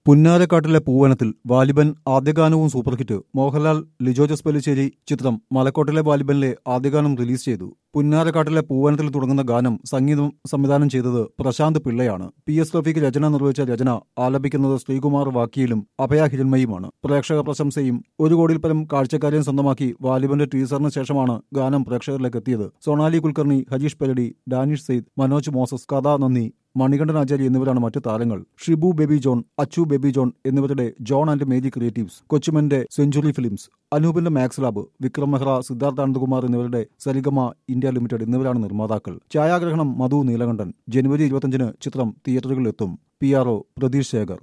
പുന്നാരക്കാട്ടിലെ പൂവനത്തിൽ വാലിബൻ ആദ്യഗാനവും സൂപ്പർഹിറ്റ് മോഹൻലാൽ ലിജോ ജോസ് പെല്ലിശ്ശേരി ചിത്രം മലക്കോട്ടിലെ വാലിബനിലെ ആദ്യഗാനം റിലീസ് ചെയ്തു പുന്നാരക്കാട്ടിലെ പൂവനത്തിൽ തുടങ്ങുന്ന ഗാനം സംഗീതം സംവിധാനം ചെയ്തത് പ്രശാന്ത് പിള്ളയാണ് പി എസ് റഫീഖ് രചന നിർവഹിച്ച രചന ആലപിക്കുന്നത് ശ്രീകുമാർ വാക്കിയിലും അഭയ ഹിരൺമയുമാണ് പ്രേക്ഷക പ്രശംസയും ഒരു കോടിയിൽ പരം കാഴ്ചക്കാരെയും സ്വന്തമാക്കി വാലിബന്റെ ടീസറിന് ശേഷമാണ് ഗാനം പ്രേക്ഷകരിലേക്ക് എത്തിയത് സൊണാലി കുൽക്കർണി ഹരീഷ് പെരടി ഡാനിഷ് സെയ്ദ് മനോജ് മോസസ് കഥാ നന്ദി മണികണ്ഠൻ ആചാര്യ എന്നിവരാണ് മറ്റു താരങ്ങൾ ഷിബു ബേബി ജോൺ അച്ചു ബേബി ജോൺ എന്നിവരുടെ ജോൺ ആൻഡ് മേരി ക്രിയേറ്റീവ്സ് കൊച്ചുമന്റെ സെഞ്ചുറി ഫിലിംസ് അനൂപിന്റെ മാക്സ് ലാബ് വിക്രം മെഹ്റ സിദ്ധാർത്ഥ് ആനന്ദകുമാർ എന്നിവരുടെ സരിഗമ ഇന്ത്യ ലിമിറ്റഡ് എന്നിവരാണ് നിർമ്മാതാക്കൾ ഛായാഗ്രഹണം മധു നീലകണ്ഠൻ ജനുവരി ഇരുപത്തിയഞ്ചിന് ചിത്രം തിയേറ്ററുകളിലെത്തും P R O Pratheesh Shekhar